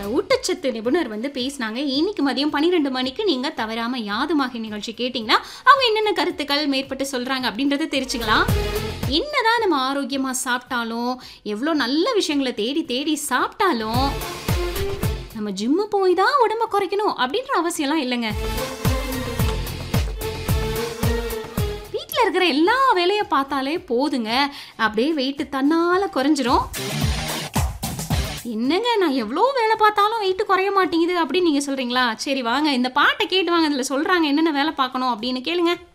ஊட்டச்சத்து நிபுணர் வந்து பேசினாங்க இன்னைக்கு மதியம் பன்னிரெண்டு மணிக்கு நீங்கள் தவறாமல் யாதுமாகி நிகழ்ச்சி கேட்டிங்கன்னா அவங்க என்னென்ன கருத்துக்கள் மேற்பட்டு சொல்கிறாங்க அப்படின்றத தெரிஞ்சுக்கலாம் என்னதான் நம்ம ஆரோக்கியமாக சாப்பிட்டாலும் எவ்வளோ நல்ல விஷயங்களை தேடி தேடி சாப்பிட்டாலும் நம்ம ஜிம்மு போய் தான் உடம்ப குறைக்கணும் அப்படின்ற அவசியம்லாம் இல்லைங்க வீட்டில் இருக்கிற எல்லா வேலையும் பார்த்தாலே போதுங்க அப்படியே வெயிட் தன்னால் குறைஞ்சிரும் என்னங்க நான் எவ்வளோ வேலை பார்த்தாலும் வெயிட் குறைய மாட்டேங்குது அப்படின்னு நீங்கள் சொல்கிறீங்களா சரி வாங்க இந்த பாட்டை கேட்டு வாங்க இதில் சொல்கிறாங்க என்னென்ன வேலை பார்க்கணும் அப்படின்னு கேளுங்க